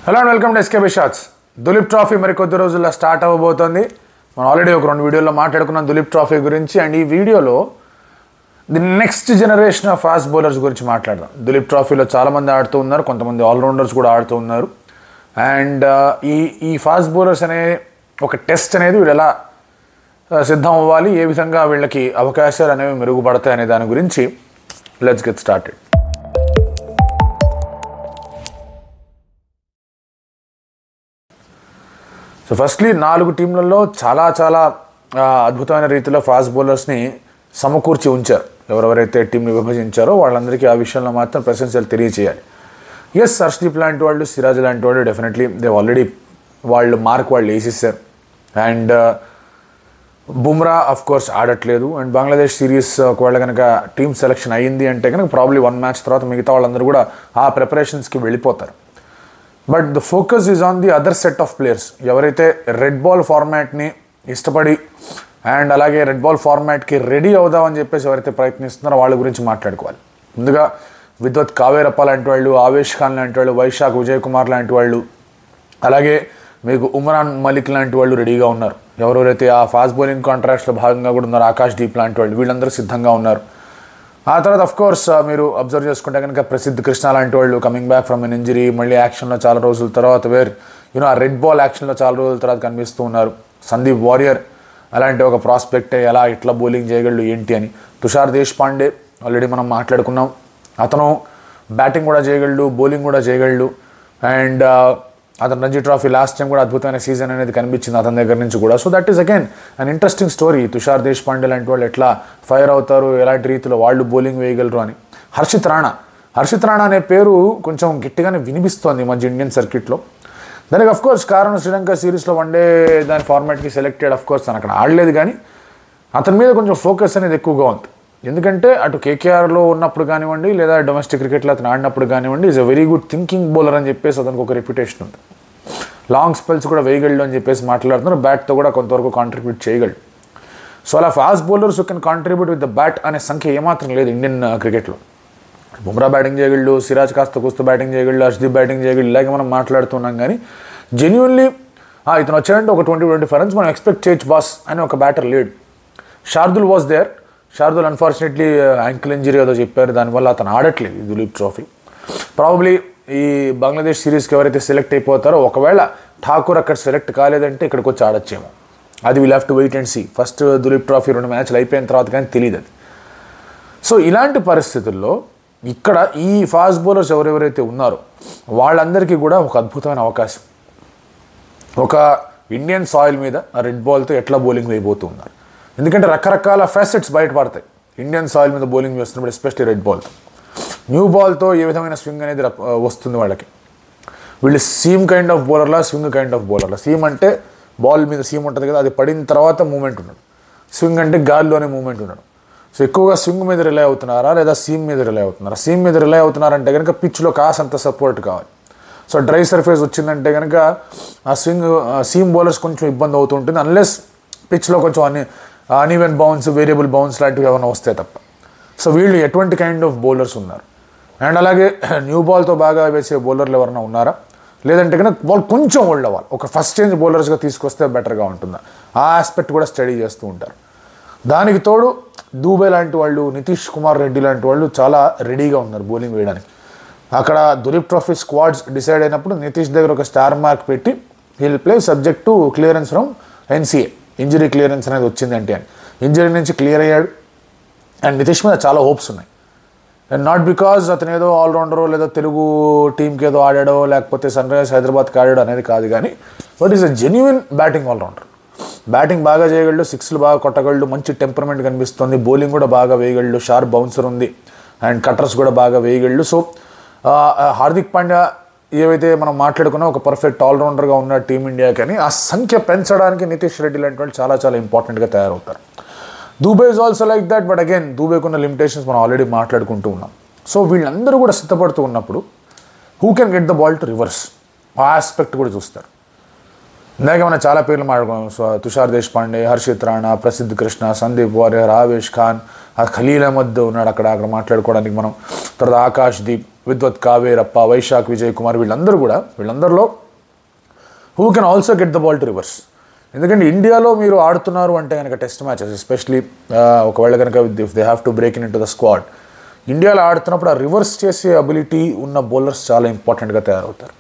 hello and welcome to SKB shots Duleep trophy మరి కొద్ది రోజుల్లో స్టార్ట్ అవ్వబోతోంది మనం ఆల్రెడీ ఒక రెండు వీడియోలో మాట్లాడుకున్నాం దులీప్ ట్రాఫీ గురించి అండ్ ఈ వీడియోలో the next generation of fast bowlers గురించి మాట్లాడదాం దులీప్ ట్రాఫీలో చాలామంది ఆడుతూ ఉన్నారు కొంతమంది ఆల్రౌండర్స్ కూడా ఆడుతూ ఉన్నారు అండ్ ఈ ఈ ఫాస్ట్ బౌలర్స్ అనే ఒక టెస్ట్ అనేది వీళ్ళు ఎలా ఆ, సిద్ధం అవ్వాలి ఏ విధంగా వీళ్ళకి అవకాశాలు అనేవి మెరుగుపడతాయి అనే దాని గురించి let's get started so firstly నాలుగు టీంలలో చాలా చాలా ఆ, అద్భుతమైన రీతిలో ఫాస్ట్ బౌలర్స్ని సమకూర్చి ఉంచారు ఎవరెవరైతే టీంని విభజించారో వాళ్ళందరికీ ఆ విషయంలో మాత్రం ప్రశంసలు తెలియచేయాలి ఎస్ హర్షదీప్ లాంటి వాళ్ళు సిరాజ్ లాంటి వాళ్ళు డెఫినెట్లీ దే ఆల్రెడీ వాళ్ళు మార్క్ వాళ్ళు వేసేసారు అండ్ బుమ్రా అఫ్ కోర్స్ ఆడట్లేదు అండ్ బంగ్లాదేశ్ సిరీస్ ఒకవేళ కనుక టీమ్ సెలెక్షన్ అయ్యింది అంటే కనుక ప్రాబ్లీ వన్ మ్యాచ్ తర్వాత మిగతా వాళ్ళందరూ కూడా ఆ ప్రిపరేషన్స్కి వెళ్ళిపోతారు but the focus is on the other set of players ఎవరైతే రెడ్ బాల్ ఫార్మాట్ని ఇష్టపడి అండ్ అలాగే రెడ్ బాల్ ఫార్మాట్కి రెడీ అవుదామని చెప్పేసి ఎవరైతే ప్రయత్నిస్తున్నారో వాళ్ళ గురించి మాట్లాడుకోవాలి ముందుగా విద్వత్ కావేరప్ప లాంటి వాళ్ళు ఆవేష్ ఖాన్ లాంటి వాళ్ళు వైశాఖ్ విజయ్ కుమార్ లాంటి వాళ్ళు అలాగే మీకు ఉమరాన్ మలిక్ లాంటి వాళ్ళు రెడీగా ఉన్నారు ఎవరెవరైతే ఆ ఫాస్ట్ బౌలింగ్ కాంట్రాక్ట్స్లో భాగంగా కూడా ఉన్నారు ఆకాష్ దీప్ లాంటి వాళ్ళు వీళ్ళందరూ సిద్ధంగా ఉన్నారు ఆ తర్వాత అఫ్ కోర్స్ మీరు అబ్జర్వ్ చేసుకుంటే కనుక ప్రసిద్ధ్ కృష్ణ లాంటి వాళ్ళు coming back from an injury మళ్ళీ యాక్షన్లో చాలా రోజుల తర్వాత వేర్ యూనో ఆ రెడ్ బాల్ యాక్షన్లో చాలా రోజుల తర్వాత కనిపిస్తూ ఉన్నారు సందీప్ వారియర్ అలాంటి ఒక ప్రాస్పెక్టే ఎలా ఇట్లా బౌలింగ్ చేయగలడు ఏంటి అని తుషార్ దేశపాండే ఆల్రెడీ మనం మాట్లాడుకున్నాం అతను బ్యాటింగ్ కూడా చేయగలడు బౌలింగ్ కూడా చేయగలడు అండ్ అతను రంజీ ట్రాఫీ లాస్ట్ టైం కూడా అద్భుతమైన సీజన్ అనేది కనిపించింది అతని దగ్గర నుంచి కూడా so that is again an interesting story Tushar Deshpande లాంటి వాళ్ళు ఎట్లా ఫైర్ అవుతారు ఎలాంటి రీతిలో వాళ్ళు బౌలింగ్ వేయగలరు అని హర్షిత్ రాణా హర్షిత్ రాణా అనే పేరు కొంచెం గట్టిగానే వినిపిస్తోంది ఈ మధ్య ఇండియన్ సర్కిట్లో దానికి అఫ్ కోర్స్ కారణం శ్రీలంక సిరీస్లో వన్డే దాని ఫార్మాట్కి సెలెక్టెడ్ అఫ్ కోర్స్ తను అక్కడ ఆడలేదు కానీ అతని మీద కొంచెం ఫోకస్ అనేది ఎక్కువగా ఉంది ఎందుకంటే అటు కేకేఆర్లో ఉన్నప్పుడు కానివ్వండి లేదా డొమెస్టిక్ క్రికెట్లో అతను ఆడినప్పుడు కానివ్వండి is a very good thinking bowler అని చెప్పేసి అతనికి ఒక రెప్యుటేషన్ ఉంది లాంగ్ స్పెల్స్ కూడా వేయగలడు అని చెప్పేసి మాట్లాడుతున్నారు బ్యాట్తో కూడా కొంతవరకు కాంట్రిబ్యూట్ చేయగలడు సో అలా fast bowlers can contribute with the bat అనే సంఖ్య ఏమాత్రం లేదు ఇండియన్ క్రికెట్లో బుమ్రా బ్యాటింగ్ చేయగలడు సిరాజ్ కాస్త కూస్తూ బ్యాటింగ్ చేయగలడు హర్షదీప్ బ్యాటింగ్ చేయగలడు ఇలాగే మనం మాట్లాడుతున్నాం కానీ జెన్యున్లీ ఇతను వచ్చాడంటే ఒక ట్వంటీ ట్వంటీ ఫైవ్ రన్స్ మనం ఎక్స్పెక్ట్ చేయొచ్చు బాస్ అని ఒక బ్యాటర్ లేడు Shardul was there Shardul unfortunately ankle injury ఏదో చెప్పారు దానివల్ల అతను ఆడట్లేదు ఈ దులీప్ ట్రోఫీ ప్రాబబ్లీ ఈ బంగ్లాదేశ్ సిరీస్కి ఎవరైతే సెలెక్ట్ అయిపోతారో ఒకవేళ ఠాకూర్ అక్కడ సెలెక్ట్ కాలేదంటే ఇక్కడికి వచ్చి ఆడొచ్చేమో అది will have to wait and see first Duleep trophy రెండు మ్యాచ్లు అయిపోయిన తర్వాత కానీ తెలియదు అది సో ఇలాంటి పరిస్థితుల్లో ఇక్కడ ఈ ఫాస్ట్ బౌలర్స్ ఎవరెవరైతే ఉన్నారో వాళ్ళందరికీ కూడా ఒక అద్భుతమైన అవకాశం ఒక ఇండియన్ సాయిల్ మీద ఆ రెడ్ బాల్తో ఎట్లా బౌలింగ్ వేయబోతున్నారు ఎందుకంటే రకరకాల ఫెసెట్స్ బయటపడతాయి ఇండియన్ సాయిల్ మీద బౌలింగ్ వేస్తున్నప్పుడు ఎస్పెషల్లీ రెడ్ బాల్తో న్యూ బాల్తో ఏ విధమైన స్వింగ్ అనేది రప్- వస్తుంది వాళ్ళకి వీళ్ళు సీమ్ కైండ్ ఆఫ్ బౌలర్లా స్వింగ్ కైండ్ ఆఫ్ బౌలర్లా సీమ్ అంటే బాల్ మీద సీమ్ ఉంటుంది కదా అది పడిన తర్వాత మూమెంట్ ఉండడం స్వింగ్ అంటే గాల్లోనే మూమెంట్ ఉండడం సో ఎక్కువగా స్వింగ్ మీద రిలై అవుతున్నారా లేదా సీమ్ మీద రిలై అవుతున్నారా సీమ్ మీద రిలై అవుతున్నారంటే కనుక పిచ్లో కాసంత సపోర్ట్ కావాలి సో డ్రై సర్ఫేస్ వచ్చిందంటే కనుక ఆ స్వింగ్ సీమ్ బౌలర్స్ కొంచెం ఇబ్బంది అవుతుంటుంది అన్లెస్ పిచ్లో కొంచెం అన్ని అన్ఈవెన్ బౌన్స్ వేరియబుల్ బౌన్స్ లాంటివి ఏమైనా వస్తే తప్ప సో వీళ్ళు ఎటువంటి కైండ్ ఆఫ్ బౌలర్స్ ఉన్నారు అండ్ అలాగే న్యూ బాల్తో బాగా వేసే బౌలర్లు ఎవరైనా ఉన్నారా లేదంటే కనుక బాల్ కొంచెం ఓల్డ్ అవ్వాలి ఒక ఫస్ట్ చేంజ్ బౌలర్స్గా తీసుకొస్తే బెటర్గా ఉంటుందా ఆ ఆస్పెక్ట్ కూడా స్టడీ చేస్తూ ఉంటారు దానికి తోడు దూబే లాంటి వాళ్ళు నితీష్ కుమార్ రెడ్డి లాంటి వాళ్ళు చాలా రెడీగా ఉన్నారు బౌలింగ్ వేయడానికి అక్కడ దులీప్ ట్రోఫీ స్క్వాడ్స్ డిసైడ్ అయినప్పుడు నితీష్ దగ్గర ఒక స్టార్ మార్క్ పెట్టి he'll play subject to clearance from NCA injury clearance అనేది వచ్చిందంటే అని ఇంజరీ నుంచి క్లియర్ అయ్యాడు అండ్ నితీష్ మీద చాలా హోప్స్ ఉన్నాయి అండ్ నాట్ బికాజ్ అతను ఏదో ఆల్రౌండరో లేదా తెలుగు టీంకి ఏదో ఆడాడో లేకపోతే సన్ రైజర్స్ హైదరాబాద్కి ఆడాడో అనేది కాదు కానీ but is a genuine batting allrounder batting బాగా చేయగలడు సిక్స్లు బాగా కొట్టగలడు మంచి టెంపర్మెంట్ కనిపిస్తుంది బౌలింగ్ కూడా బాగా వేయగలడు షార్ప్ బౌన్సర్ ఉంది అండ్ కట్టర్స్ కూడా బాగా వేయగలడు సో హార్దిక్ పాండ్యా ఏవైతే మనం మాట్లాడుకున్నా ఒక పర్ఫెక్ట్ ఆల్రౌండర్గా ఉన్న టీమిండియా కానీ ఆ సంఖ్య పెంచడానికి నితీష్ రెడ్డి లాంటి వాళ్ళు చాలా చాలా ఇంపార్టెంట్గా తయారవుతారు Dube is also like that but again దూబేకున్న లిమిటేషన్స్ మనం ఆల్రెడీ మాట్లాడుకుంటూ ఉన్నాం సో వీళ్ళందరూ కూడా సిద్ధపడుతూ ఉన్నప్పుడు who can get the ball to reverse ఆ ఆస్పెక్ట్ కూడా చూస్తారు ఇందాక మనం చాలా పేర్లు మాట్లాడుకున్నాం సో తుషార్ దేశపాండే హర్షిత్ రాణా ప్రసిద్ధ్ కృష్ణ సందీప్ వారియర్ ఆవేష్ ఖాన్ ఆ ఖలీల్ అహ్మద్ ఉన్నాడు అక్కడ అక్కడ మాట్లాడుకోవడానికి మనం తర్వాత ఆకాష్ దీప్ విద్వత్ కావేరప్ప వైశాఖ్ విజయ్ కుమార్ వీళ్ళందరూ కూడా వీళ్ళందరిలో who can also get the ball to reverse ఎందుకంటే ఇండియాలో మీరు ఆడుతున్నారు అంటే కనుక టెస్ట్ మ్యాచెస్ ఎస్పెషలీ ఒకవేళ కనుక if they have to break in into the squad ఇండియాలో ఆడుతున్నప్పుడు ఆ రివర్స్ చేసే అబిలిటీ ఉన్న బౌలర్స్ చాలా ఇంపార్టెంట్గా తయారవుతారు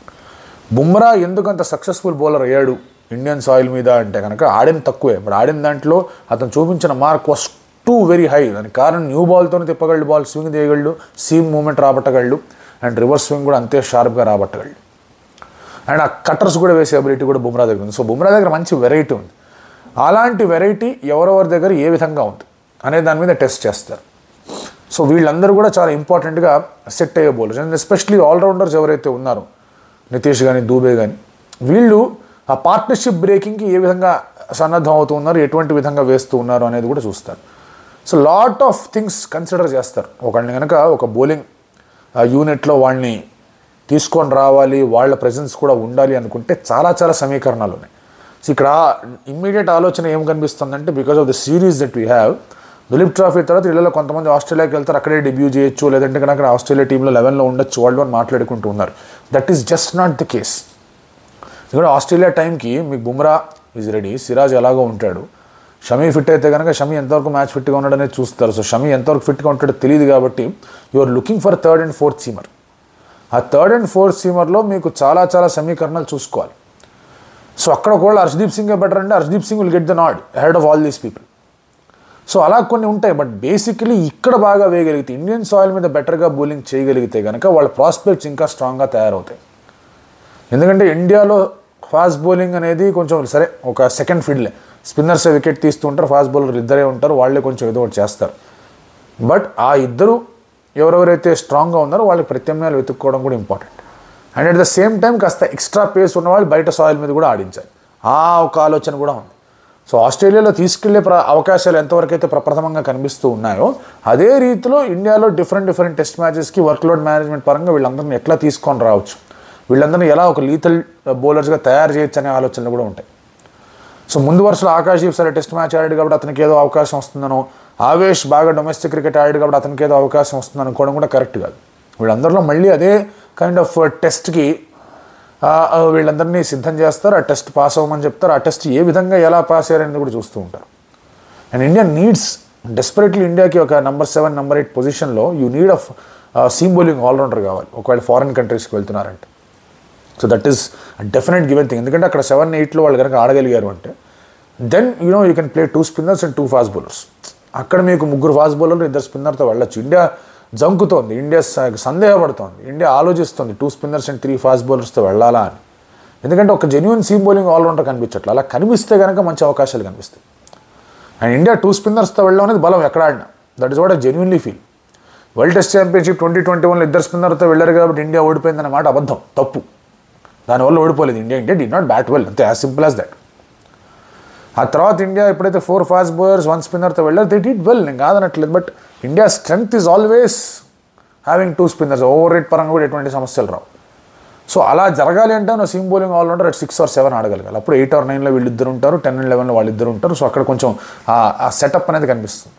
బుమ్రా ఎందుకు అంత సక్సెస్ఫుల్ బౌలర్ అయ్యాడు ఇండియన్ సాయిల్ మీద అంటే కనుక ఆడిన తక్కువే మరి ఆడిన దాంట్లో అతను చూపించిన mark was too very high దానికి కారణం న్యూ బాల్తోనే తిప్పగలడు బాల్ స్వింగ్ చేయగలడు సీమ్ మూమెంట్ రాబట్టగలడు అండ్ రివర్స్ స్వింగ్ కూడా అంతే షార్ప్గా రాబట్టగలడు అండ్ ఆ కట్టర్స్ కూడా వేసే అబిలిటీ కూడా బుమ్రా దగ్గర ఉంది సో బుమ్రా దగ్గర మంచి వెరైటీ ఉంది అలాంటి వెరైటీ ఎవరెవరి దగ్గర ఏ విధంగా ఉంది అనే దాని మీద టెస్ట్ చేస్తారు సో వీళ్ళందరూ కూడా చాలా ఇంపార్టెంట్గా సెట్ అయ్యే బౌలర్స్ అండ్ ఎస్పెషలీ ఆల్రౌండర్స్ ఎవరైతే ఉన్నారో నితీష్ కానీ దూబే కానీ వీళ్ళు ఆ పార్ట్నర్షిప్ బ్రేకింగ్కి ఏ విధంగా సన్నద్ధం అవుతూ ఉన్నారు ఎటువంటి విధంగా వేస్తూ ఉన్నారు అనేది కూడా చూస్తారు so lot of things consider చేస్తారు ఒకళ్ళని కనుక ఒక బౌలింగ్ యూనిట్లో వాళ్ళని తీసుకొని రావాలి వాళ్ళ ప్రెజెన్స్ కూడా ఉండాలి అనుకుంటే చాలా చాలా సమీకరణాలు ఉన్నాయి సో ఇక్కడ ఇమ్మీడియట్ ఆలోచన ఏం కనిపిస్తుందంటే because of the series that we have Duleep trophy తర్వాత ఇళ్ళలో కొంతమంది ఆస్ట్రేలియాకి వెళ్తారు అక్కడే డెబ్యూ చేయొచ్చు లేదంటే కనుక ఆస్ట్రేలియా టీంలో లెవెన్లో ఉండొచ్చు వాళ్ళు అని మాట్లాడుకుంటూ ఉన్నారు that is just not the case ఇక్కడ ఆస్ట్రేలియా టైంకి మీకు బుమ్రా ఈజ్ రెడీ సిరాజ్ ఎలాగో ఉంటాడు షమీ ఫిట్ అయితే కనుక షమీ ఎంతవరకు మ్యాచ్ ఫిట్గా ఉన్నాడనేది చూస్తారు సో షమీ ఎంతవరకు ఫిట్గా ఉంటాడో తెలియదు కాబట్టి you are looking for third and fourth seamer ఆ థర్డ్ అండ్ ఫోర్త్ సీమర్లో మీకు చాలా చాలా సమీకరణాలు చూసుకోవాలి సో అక్కడ ఒకవేళ హర్షదీప్ సింగ్ బెటర్ అంటే Harshdeep Singh will get the nod head of all these people so అలా కొన్ని ఉంటాయి బట్ బేసికలీ ఇక్కడ బాగా వేయగలిగితే ఇండియన్ సాయిల్ మీద బెటర్గా బౌలింగ్ చేయగలిగితే కనుక వాళ్ళ ప్రాస్పెక్ట్స్ ఇంకా స్ట్రాంగ్గా తయారవుతాయి ఎందుకంటే ఇండియాలో ఫాస్ట్ బౌలింగ్ అనేది కొంచెం సరే ఒక సెకండ్ ఫీల్డ్లే స్పిన్నర్స్ వికెట్ తీస్తూ ఉంటారు ఫాస్ట్ బౌలర్ ఇద్దరే ఉంటారు వాళ్ళే కొంచెం ఏదో ఒకటి చేస్తారు బట్ ఆ ఇద్దరు ఎవరెవరైతే స్ట్రాంగ్గా ఉన్నారో వాళ్ళకి ప్రత్యామ్నాయాలు వెతుక్కోవడం కూడా important and at the same time కాస్త ఎక్స్ట్రా పేస్ ఉన్న వాళ్ళు బయట సాయిల్ మీద కూడా ఆడించాలి ఆ ఒక ఆలోచన కూడా ఉంది సో ఆస్ట్రేలియాలో తీసుకెళ్లే ప్ర అవకాశాలు ఎంతవరకు అయితే ప్రప్రథమంగా కనిపిస్తూ ఉన్నాయో అదే రీతిలో ఇండియాలో డిఫరెంట్ డిఫరెంట్ టెస్ట్ మ్యాచెస్కి వర్క్లోడ్ మేనేజ్మెంట్ పరంగా వీళ్ళందరినీ ఎట్లా తీసుకొని రావచ్చు వీళ్ళందరినీ ఎలా ఒక లీతల్ బౌలర్స్గా తయారు చేయొచ్చు అనే ఆలోచనలు కూడా ఉంటాయి సో ముందు వరుసలో ఆకాష్ దీప్ సరే టెస్ట్ మ్యాచ్ ఆడాడు కాబట్టి అతనికి ఏదో అవకాశం వస్తుందనో ఆవేష్ బాగా డొమెస్టిక్ క్రికెట్ ఆడాడు కాబట్టి అతనికి ఏదో అవకాశం వస్తుంది అనుకోవడం కూడా కరెక్ట్ కాదు వీళ్ళందరిలో మళ్ళీ అదే కైండ్ ఆఫ్ టెస్ట్కి వీళ్ళందరినీ సిద్ధం చేస్తారు ఆ టెస్ట్ పాస్ అవ్వమని చెప్తారు ఆ టెస్ట్ ఏ విధంగా ఎలా పాస్ అయ్యారనేది కూడా చూస్తూ ఉంటారు అండ్ ఇండియా నీడ్స్ డెస్పరేట్లీ ఇండియాకి ఒక నెంబర్ సెవెన్ నెంబర్ ఎయిట్ పొజిషన్లో you need of seam bowling allrounder కావాలి ఒకవేళ ఫారిన్ కంట్రీస్కి వెళ్తున్నారంటే so that is definite given thing ఎందుకంటే అక్కడ సెవెన్ ఎయిట్లో వాళ్ళు కనుక ఆడగలిగారు అంటే then you know you can play two spinners and two fast bowlers అక్కడ మీకు ముగ్గురు ఫాస్ట్ బౌలర్లు ఇద్దరు స్పిన్నర్తో వెళ్ళొచ్చు ఇండియా జంకుతోంది ఇండియా స- సందేహపడుతోంది ఇండియా ఆలోచిస్తుంది two spinners and three fast బౌలర్స్తో వెళ్ళాలా అని ఎందుకంటే ఒక జెన్యున్ సీమ్ బౌలింగ్ ఆల్రౌండర్ కనిపించట్లేదు అలా కనిపిస్తే కనుక మంచి అవకాశాలు కనిపిస్తాయి అండ్ ఇండియా టూ స్పిన్నర్స్తో వెళ్ళడం అనేది బలం ఎక్కడ ఆడినా that is what I genuinely feel world test championship twenty twenty వన్లో ఇద్దరు స్పిన్నర్తో వెళ్ళారు కాబట్టి ఇండియా ఓడిపోయిందన్న మాట అబద్ధం తప్పు దానివల్ల ఓడిపోలేదు India India did not bat well అంతే యాజ్ సింపుల్ యాజ్ దట్ ఆ తర్వాత ఇండియా ఎప్పుడైతే ఫోర్ ఫాస్ట్ బౌలర్స్ వన్ స్పిన్నర్తో వెళ్ళారు దే డిడ్ వెల్ నేను కాదనట్లేదు but India strength is always having two spinners over rate పరంగా కూడా ఎటువంటి సమస్యలు రావు సో అలా జరగాలి అంటే నా seam bowling allrounder at six or seven ఆడగలగాలి అప్పుడు ఎయిట్ ఆర్ నైన్లో వీళ్ళిద్దరు ఉంటారు టెన్ అండ్ లెవెన్లో వాళ్ళిద్దరు ఉంటారు సో అక్కడ కొంచెం ఆ- ఆ సెటప్ అనేది కనిపిస్తుంది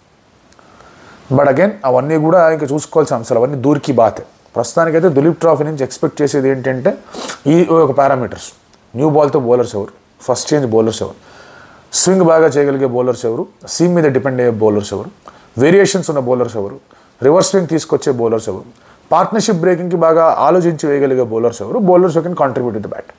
బట్ అగైన్ అవన్నీ కూడా ఇంకా చూసుకోవాల్సిన అంశాలు అవన్నీ దూరికి బాతే ప్రస్తుతానికైతే దులీప్ ట్రాఫీ నుంచి ఎక్స్పెక్ట్ చేసేది ఏంటంటే ఈ ఒక పారామీటర్స్ న్యూ బాల్తో బౌలర్స్ ఎవరు ఫస్ట్ చేంజ్ బౌలర్స్ ఎవరు స్వింగ్ బాగా చేయగలిగే బౌలర్స్ ఎవరు సీమ్ మీద డిపెండ్ అయ్యే బౌలర్స్ ఎవరు వేరియేషన్స్ ఉన్న బౌలర్స్ ఎవరు రివర్స్ స్వింగ్ తీసుకొచ్చే బౌలర్స్ ఎవరు పార్ట్నర్షిప్ బ్రేకింగ్కి బాగా ఆలోచించి వేయగలిగే బౌలర్స్ ఎవరు bowlers can contribute the bat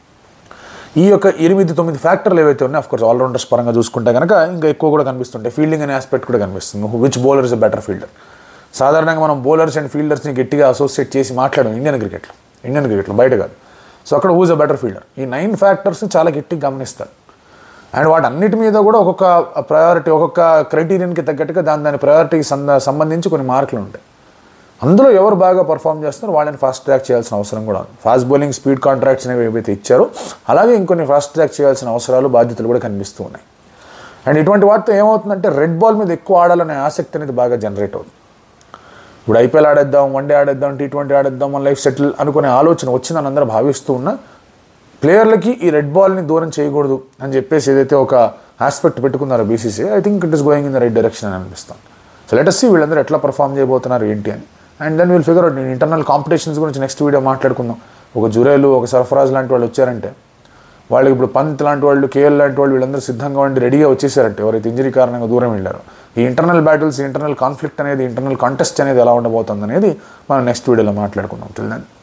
ఈ యొక్క ఎనిమిది తొమ్మిది ఫ్యాక్టర్లు ఏవైతే ఉన్నాయో అఫ్ కోర్స్ ఆల్రౌండర్స్ పరంగా చూసుకుంటే కనుక ఇంకా ఎక్కువ కూడా కనిపిస్తుంటాయి ఫీల్డింగ్ అనే ఆస్పెక్ట్ కూడా కనిపిస్తుంది which bowler is better fielder సాధారణంగా మనం బౌలర్స్ అండ్ ఫీల్డర్స్ని గట్టిగా అసోసియేట్ చేసి మాట్లాడడం ఇండియన్ క్రికెట్లో ఇండియన్ క్రికెట్లో బయట కాదు సో అక్కడ హూజ్ అ బెటర్ ఫీల్డర్ ఈ నైన్ ఫ్యాక్టర్స్ని చాలా గట్టిగా గమనిస్తారు అండ్ వాటన్నిటి మీద కూడా ఒక్కొక్క ప్రయారిటీ ఒక్కొక్క క్రైటీరియన్కి తగ్గట్టుగా దాని దాని ప్రయారిటీకి సంద సంబంధించి కొన్ని మార్కులు ఉంటాయి అందులో ఎవరు బాగా పర్ఫామ్ చేస్తారో వాళ్ళని ఫాస్ట్ ట్రాక్ చేయాల్సిన అవసరం కూడా ఉంది ఫాస్ట్ బౌలింగ్ స్పీడ్ కాంట్రాక్ట్స్ అనేవి ఏవైతే ఇచ్చారో అలాగే ఇంకొన్ని ఫాస్ట్ ట్రాక్ చేయాల్సిన అవసరాలు బాధ్యతలు కూడా కనిపిస్తూ ఉన్నాయి అండ్ ఇటువంటి వాటితో ఏమవుతుందంటే రెడ్ బాల్ మీద ఎక్కువ ఆడాలనే ఆసక్తి అనేది బాగా జనరేట్ అవుతుంది ఇప్పుడు ఐపీఎల్ ఆడేద్దాం వన్డే ఆడేద్దాం టీ ట్వంటీ ఆడేద్దాం మన లైఫ్ సెటిల్ అనుకునే ఆలోచన వచ్చిందని అందరూ భావిస్తూ ఉన్నా ప్లేయర్లకి ఈ రెడ్ బాల్ని దూరం చేయకూడదు అని చెప్పేసి ఏదైతే ఒక ఆస్పెక్ట్ పెట్టుకున్నారో BCCI think it is going in the right direction అని అనిపిస్తాను సో లెటస్ సి వీళ్ళందరూ ఎట్లా పర్ఫామ్ చేయబోతున్నారు ఏంటి అని and then will figure out నేను ఇంటర్నల్ కాంపిటీషన్స్ గురించి నెక్స్ట్ వీడియో మాట్లాడుకుందాం ఒక జురేలు ఒక సర్ఫరాజ్ లాంటి వాళ్ళు వచ్చారంటే వాళ్ళకి ఇప్పుడు పంత్ లాంటి వాళ్ళు కేఎల్ లాంటి వాళ్ళు వీళ్ళందరూ సిద్ధంగా ఉండి రెడీగా వచ్చేసారంటే ఎవరైతే ఇంజరీ కారణంగా దూరం వెళ్ళారో ఈ ఇంటర్నల్ బ్యాటిల్స్ ఇంటర్నల్ కాన్ఫ్లిక్ట్ అనేది ఇంటర్నల్ కాంటెస్ట్ అనేది ఎలా ఉండబోతుంది అనేది మనం నెక్స్ట్ వీడియోలో మాట్లాడుకుందాం టిల్ దెన్